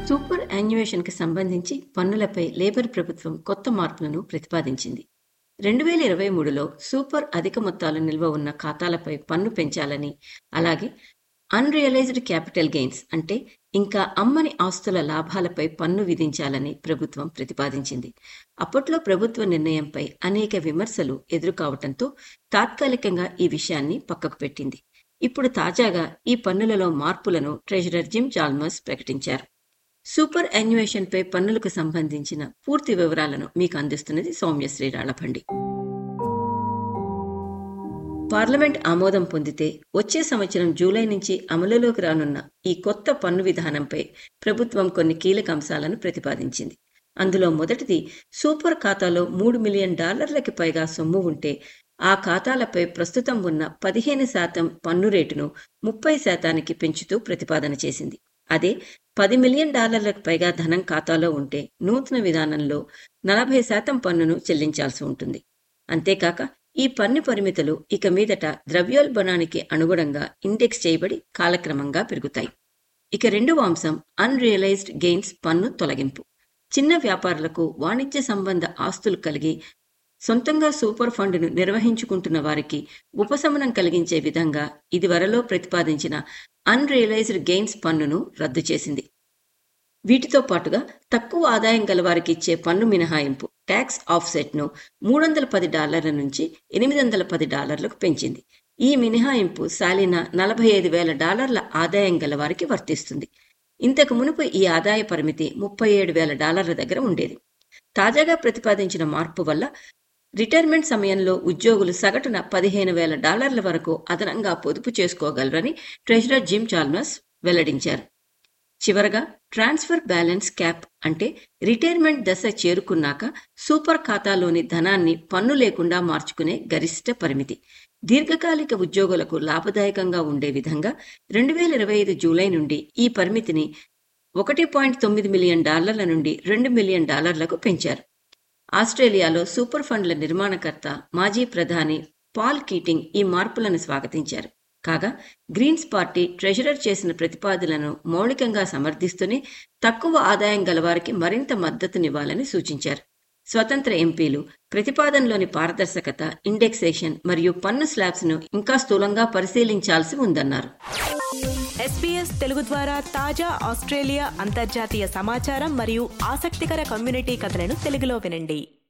super యాన్యువేషన్కి సంబంధించి పన్నులపై labour ప్రభుత్వం కొత్త మార్పులను ప్రతిపాదించింది రెండు వేల ఇరవై మూడులో సూపర్ అధిక మొత్తాలు నిల్వ ఉన్న ఖాతాలపై పన్ను పెంచాలని అలాగే అన్రియలైజ్డ్ క్యాపిటల్ గెయిన్స్ అంటే ఇంకా అమ్మని ఆస్తుల లాభాలపై పన్ను విధించాలని ప్రభుత్వం ప్రతిపాదించింది అప్పట్లో ప్రభుత్వ నిర్ణయంపై అనేక విమర్శలు ఎదురుకావటంతో తాత్కాలికంగా ఈ విషయాన్ని పక్కకు పెట్టింది ఇప్పుడు తాజాగా ఈ పన్నులలో మార్పులను ట్రెజరర్ జిమ్ చాల్మర్స్ ప్రకటించారు సూపర్ యాన్యువేషన్పై పన్నులకు సంబంధించిన పూర్తి వివరాలను మీకు అందిస్తున్నది సౌమ్యశ్రీ రాళ్లభండి పార్లమెంట్ ఆమోదం పొందితే వచ్చే సంవత్సరం జూలై నుంచి అమలులోకి రానున్న ఈ కొత్త పన్ను విధానంపై ప్రభుత్వం కొన్ని కీలక అంశాలను ప్రతిపాదించింది అందులో మొదటిది సూపర్ ఖాతాలో మూడు మిలియన్ డాలర్లకి పైగా సొమ్ము ఉంటే ఆ ఖాతాలపై ప్రస్తుతం ఉన్న పదిహేను శాతం పన్ను రేటును ముప్పై శాతానికి పెంచుతూ ప్రతిపాదన చేసింది అదే పది మిలియన్ డాలర్లకు పైగా ధనం ఖాతాలో ఉంటే నూతన విధానంలో నలభై శాతం పన్నును చెల్లించాల్సి ఉంటుంది అంతేకాక ఈ పన్ను పరిమితులు ఇక మీదట ద్రవ్యోల్బణానికి అనుగుణంగా ఇండెక్స్ చేయబడి కాలక్రమంగా పెరుగుతాయి ఇక రెండవ అంశం అన్రియలైజ్డ్ గెయిన్స్ పన్ను తొలగింపు చిన్న వ్యాపారులకు వాణిజ్య సంబంధ ఆస్తులు కలిగి సొంతంగా సూపర్ ఫండ్ను నిర్వహించుకుంటున్న వారికి ఉపశమనం కలిగించే విధంగా ఇదివరలో ప్రతిపాదించిన అన్రియలైజ్డ్ గెయిన్స్ పన్నును రద్దు చేసింది వీటితో పాటుగా తక్కువ ఆదాయం గలవారికి ఇచ్చే పన్ను మినహాయింపు ట్యాక్స్ ఆఫ్సెట్ను మూడు వందల పది డాలర్ల నుంచి ఎనిమిది వందల పది డాలర్లకు పెంచింది ఈ మినహాయింపు సాలిన నలభై ఐదు వేల డాలర్ల ఆదాయం గలవారికి వర్తిస్తుంది ఇంతకు మునుపు ఈ ఆదాయ పరిమితి ముప్పై ఏడు వేల డాలర్ల దగ్గర ఉండేది తాజాగా ప్రతిపాదించిన మార్పు వల్ల రిటైర్మెంట్ సమయంలో ఉద్యోగులు సగటున పదిహేను వేల డాలర్ల వరకు అదనంగా పొదుపు చేసుకోగలరని ట్రెజరర్ జిమ్ చాల్మర్స్ వెల్లడించారు చివరగా ట్రాన్స్ఫర్ బ్యాలెన్స్ క్యాప్ అంటే రిటైర్మెంట్ దశ చేరుకున్నాక సూపర్ ఖాతాలోని ధనాన్ని పన్ను లేకుండా మార్చుకునే గరిష్ట పరిమితి దీర్ఘకాలిక ఉద్యోగులకు లాభదాయకంగా ఉండే విధంగా రెండు వేల ఇరవై ఐదు జూలై నుండి ఈ పరిమితిని ఒకటి పాయింట్ తొమ్మిది మిలియన్ డాలర్ల నుండి రెండు మిలియన్ డాలర్లకు పెంచారు ఆస్ట్రేలియాలో సూపర్ ఫండ్ల నిర్మాణకర్త మాజీ ప్రధాని పాల్ కీటింగ్ ఈ మార్పులను స్వాగతించారు కాగా గ్రీన్స్ పార్టీ ట్రెజరర్ చేసిన ప్రతిపాదనలను మౌలికంగా సమర్థిస్తూనే తక్కువ ఆదాయం గలవారికి మరింత మద్దతునివ్వాలని సూచించారు స్వతంత్ర ఎంపీలు ప్రతిపాదనలోని పారదర్శకత ఇండెక్సేషన్ మరియు పన్ను స్లాబ్స్ ను ఇంకా స్థూలంగా పరిశీలించాల్సి ఉందన్నారు ఎస్పీఎస్ తెలుగు ద్వారా తాజా ఆస్ట్రేలియా అంతర్జాతీయ సమాచారం మరియు ఆసక్తికర కమ్యూనిటీ కథలను తెలుగులో వినండి